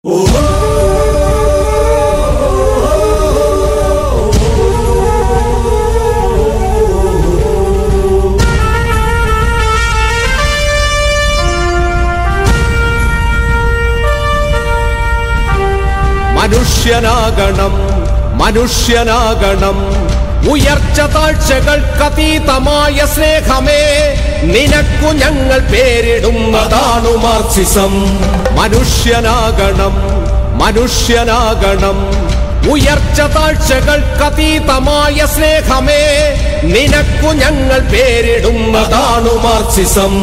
മനുഷ്യനാകണം മനുഷ്യനാകണം ഉയർച്ച താഴ്ചകൾക്കതീതമായ സ്നേഹമേ നിനക്കു ഞങ്ങൾ പേരിടുന്നതാണു മാർക്സിസം മനുഷ്യനാകണം മനുഷ്യനാകണം ഉയർച്ച താഴ്ചകൾക്കതീതമായ സ്നേഹമേ നിനക്കു ഞങ്ങൾ പേരിടുന്നതാണു മാർക്സിസം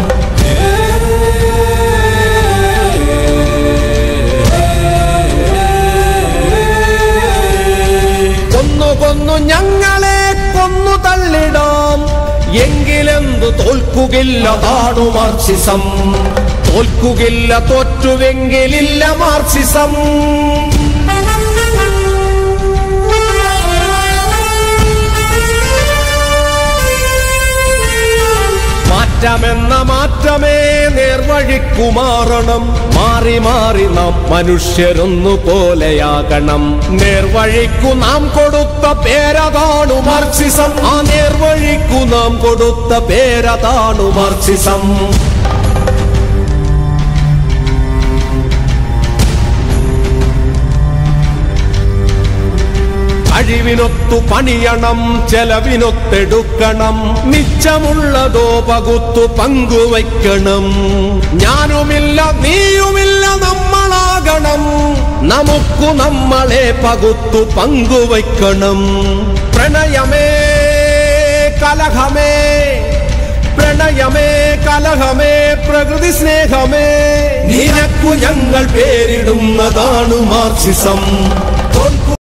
കൊന്നു കൊന്നു ഞങ്ങളെ കൊന്നു തള്ളിടാം എങ്കിലെന്തു തോൽക്കുകില്ല താണു മാർക്സിസം തോൽക്കുകില്ല തോറ്റുവെങ്കിലില്ല മാർക്സിസം മാറ്റമെന്ന മാറ്റമേ നേർവഴിക്കു മാറണം മാറി മാറി നാം മനുഷ്യരൊന്നു പോലെയാകണം നേർവഴിക്കു നാം കൊടുത്ത പേരതാണു മാർക്സിസം ആ നേർവഴിക്കു നാം കൊടുത്ത പേരതാണു മാർക്സിസം കഴിവിനൊത്തു പണിയണം ചെലവിനൊത്തെടുക്കണം മിച്ചമുള്ളതോ പകുത്തു പങ്കുവയ്ക്കണം ഞാനുമില്ല നീയുമില്ല നമ്മളാകണം നമുക്കു നമ്മളെ പകുത്തു പങ്കുവയ്ക്കണം പ്രണയമേ കലഹമേ പ്രണയമേ കലഹമേ പ്രകൃതി സ്നേഹമേ നിനക്കു ഞങ്ങൾ പേരിടുന്നതാണു മാർക്സിസം തോൽക്കു